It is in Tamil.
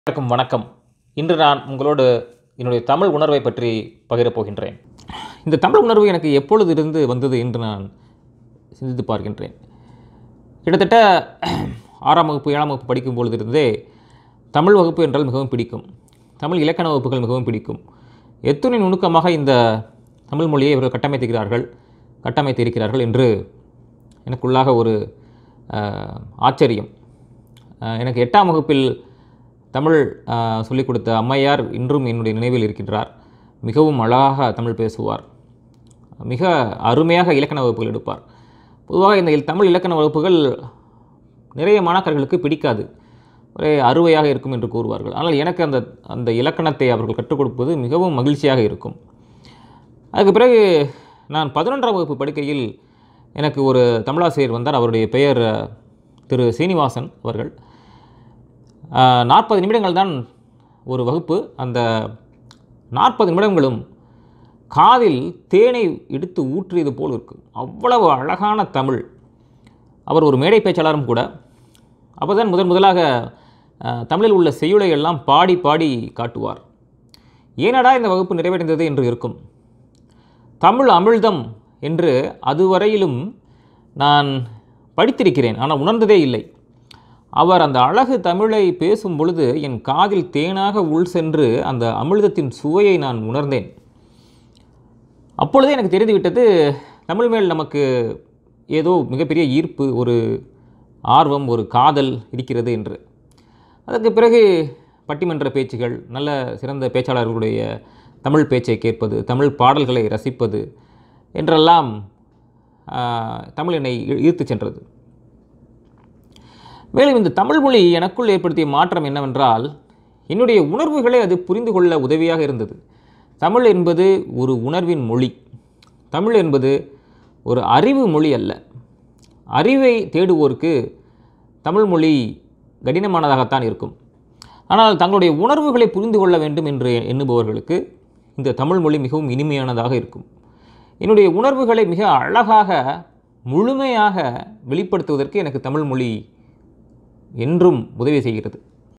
அனைவருக்கும் வணக்கம் இன்று நான் உங்களோடு என்னுடைய தமிழ் உணர்வை பற்றி பகிரப் போகின்றேன் இந்த தமிழ் உணர்வு எனக்கு எப்பொழுது இருந்து வந்தது என்று நான் சிந்தித்து பார்க்கின்றேன் கிட்டத்தட்ட ஆறாம் வகுப்பு ஏழாம் வகுப்பு படிக்கும் பொழுதிருந்தே தமிழ் வகுப்பு என்றால் மிகவும் பிடிக்கும் தமிழ் இலக்கண வகுப்புகள் மிகவும் பிடிக்கும் எத்துணை நுணுக்கமாக இந்த தமிழ் மொழியை இவர்கள் கட்டமைத்திருக்கிறார்கள் கட்டமைத்திருக்கிறார்கள் என்று எனக்குள்ளாக ஒரு அஹ், ஆச்சரியம் அஹ், எனக்கு எட்டாம் வகுப்பில் தமிழ் அஹ், சொல்லிக் கொடுத்த அம்மையார் இன்றும் என்னுடைய நினைவில் இருக்கின்றார் மிகவும் அழகாக தமிழ் பேசுவார் மிக அருமையாக இலக்கண வகுப்புகள் எடுப்பார் பொதுவாக இந்த இல்- தமிழ் இலக்கண வகுப்புகள் நிறைய மாணாக்கர்களுக்கு பிடிக்காது ஒரே அறுவையாக இருக்கும் என்று கூறுவார்கள் ஆனால் எனக்கு அந்த அந்த இலக்கணத்தை அவர்கள் கற்றுக் கொடுப்பது மிகவும் மகிழ்ச்சியாக இருக்கும் அதுக்கு பிறகு நான் பதினொன்றாம் வகுப்பு படிக்கையில் எனக்கு ஒரு தமிழாசிரியர் வந்தார் அவருடைய பெயர் அஹ், திரு சீனிவாசன் அவர்கள் நாற்பது நிமிடங்கள் தான் ஒரு வகுப்பு அந்த நாற்பது நிமிடங்களும் காதில் தேனை எடுத்து ஊற்றியது போல் இருக்கும் அவ்வளவு அழகான தமிழ் அவர் ஒரு மேடை பேச்சாளரும் கூட அப்போதான் முதன் முதலாக அஹ், தமிழில் உள்ள செய்யுளை எல்லாம் பாடி பாடி காட்டுவார் ஏனடா இந்த வகுப்பு நிறைவடைந்தது என்று இருக்கும் தமிழ் அமிழ்தம் என்று அதுவரையிலும் நான் படித்திருக்கிறேன் ஆனால் உணர்ந்ததே இல்லை அவர் அந்த அழகு தமிழை பேசும் பொழுது என் காதில் தேனாக உள் சென்று அந்த அமிழ்தத்தின் சுவையை நான் உணர்ந்தேன் அப்பொழுதே எனக்கு தெரிந்துவிட்டது தமிழ் மேல் நமக்கு ஏதோ மிகப்பெரிய ஈர்ப்பு ஒரு ஆர்வம் ஒரு காதல் இருக்கிறது என்று அதற்கு பிறகு பட்டிமன்ற பேச்சுகள் நல்ல சிறந்த பேச்சாளர்களுடைய தமிழ் பேச்சை கேட்பது தமிழ் பாடல்களை ரசிப்பது என்றெல்லாம் ஆஹ், தமிழ் என்னை ஈ- ஈர்த்துச் சென்றது மேலும் இந்த தமிழ் மொழி எனக்குள் ஏற்படுத்திய மாற்றம் என்னவென்றால் என்னுடைய உணர்வுகளை அது புரிந்து கொள்ள உதவியாக இருந்தது தமிழ் என்பது ஒரு உணர்வின் மொழி தமிழ் என்பது ஒரு அறிவு மொழி அல்ல அறிவை தேடுவோருக்கு தமிழ் மொழி கடினமானதாகத்தான் இருக்கும் ஆனால் தங்களுடைய உணர்வுகளை புரிந்து கொள்ள வேண்டும் என்று எண்ணுபவர்களுக்கு இந்த தமிழ் மொழி மிகவும் இனிமையானதாக இருக்கும் என்னுடைய உணர்வுகளை மிக அழகாக முழுமையாக வெளிப்படுத்துவதற்கு எனக்கு தமிழ் மொழி என்றும் உதவி செய்கிறது